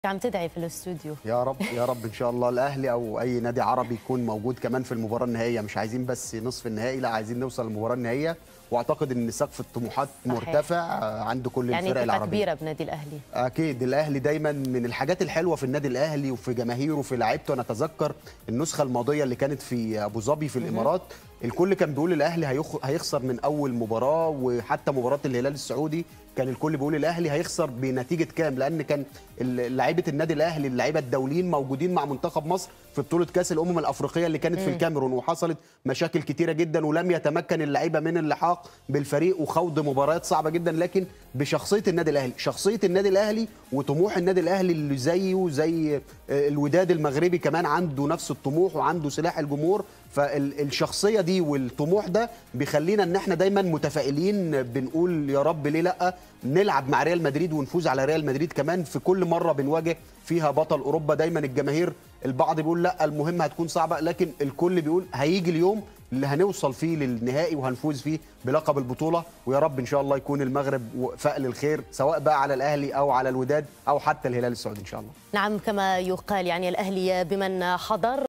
عم تدعي في الاستوديو يا رب يا رب ان شاء الله الاهلي او اي نادي عربي يكون موجود كمان في المباراه النهائيه مش عايزين بس نصف النهائي لا عايزين نوصل للمباراه النهائيه واعتقد ان سقف الطموحات صحيح. مرتفع آه، عند كل يعني الفرق ثقة العربيه كبيرة بنادي الأهلي اكيد الاهلي دايما من الحاجات الحلوه في النادي الاهلي وفي جماهيره وفي لعيبته انا اتذكر النسخه الماضيه اللي كانت في ابو ظبي في الامارات الكل كان بيقول الاهلي هيخ- هيخسر من اول مباراه وحتى مباراه الهلال السعودي كان الكل بيقول الاهلي هيخسر بنتيجه كام لان كان ال- لعيبه النادي الاهلي اللعيبه الدوليين موجودين مع منتخب مصر في بطوله كاس الامم الافريقيه اللي كانت في الكاميرون وحصلت مشاكل كتيره جدا ولم يتمكن اللعيبه من اللحاق بالفريق وخوض مباريات صعبه جدا لكن بشخصيه النادي الاهلي شخصيه النادي الاهلي وطموح النادي الاهلي اللي زيه زي آه، الوداد المغربي كمان عنده نفس الطموح وعنده سلاح الجمهور فالشخصيه دي والطموح ده بيخلينا ان احنا دايما متفائلين بنقول يا رب ليه لا نلعب مع ريال مدريد ونفوز على ريال مدريد كمان في كل مره بنواجه فيها بطل اوروبا دايما الجماهير البعض بيقول لا المهمه هتكون صعبه لكن الكل بيقول هيجي اليوم اللي هنوصل فيه للنهائي وهنفوز فيه بلقب البطوله ويا رب ان شاء الله يكون المغرب فأل الخير سواء بقى على الاهلي او على الوداد او حتى الهلال السعودي ان شاء الله نعم كما يقال يعني الأهلي بمن حضر